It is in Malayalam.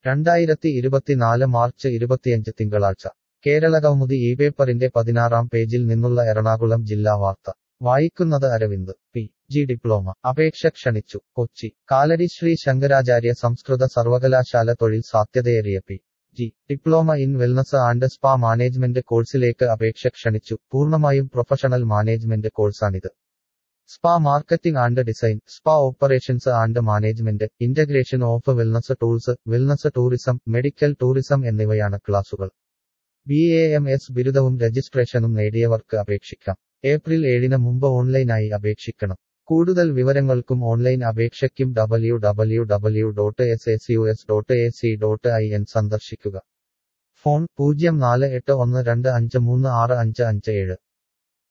രണ്ടായിരത്തി ഇരുപത്തിനാല് മാർച്ച് ഇരുപത്തിയഞ്ച് തിങ്കളാഴ്ച കേരളകൗമുദി ഈ പേപ്പറിന്റെ പതിനാറാം പേജിൽ നിന്നുള്ള എറണാകുളം ജില്ലാ വാർത്ത വായിക്കുന്നത് അരവിന്ദ് പി ജി ഡിപ്ലോമ അപേക്ഷ ക്ഷണിച്ചു കൊച്ചി കാലടി ശ്രീ ശങ്കരാചാര്യ സംസ്കൃത സർവകലാശാല തൊഴിൽ സാധ്യതയേറിയ P G diploma in wellness and spa management കോഴ്സിലേക്ക് അപേക്ഷ ക്ഷണിച്ചു പൂർണ്ണമായും പ്രൊഫഷണൽ മാനേജ്മെന്റ് കോഴ്സാണിത് spa marketing and design spa operations and management integration of wellness tools wellness tourism medical tourism എന്നിവയാണ് ക്ലാസുകൾ ബി എ എം എസ് ബിരുദവും രജിസ്ട്രേഷനും നേടിയവർക്ക് അപേക്ഷിക്കാം ഏപ്രിൽ ഏഴിന് മുമ്പ് ഓൺലൈനായി അപേക്ഷിക്കണം കൂടുതൽ വിവരങ്ങൾക്കും ഓൺലൈൻ അപേക്ഷയ്ക്കും W W W dot S S U S dot A C dot I N സന്ദർശിക്കുക ഫോൺ പൂജ്യം നാല് എട്ട് ഒന്ന് രണ്ട് അഞ്ച് മൂന്ന് ആറ് അഞ്ച് അഞ്ച് ഏഴ്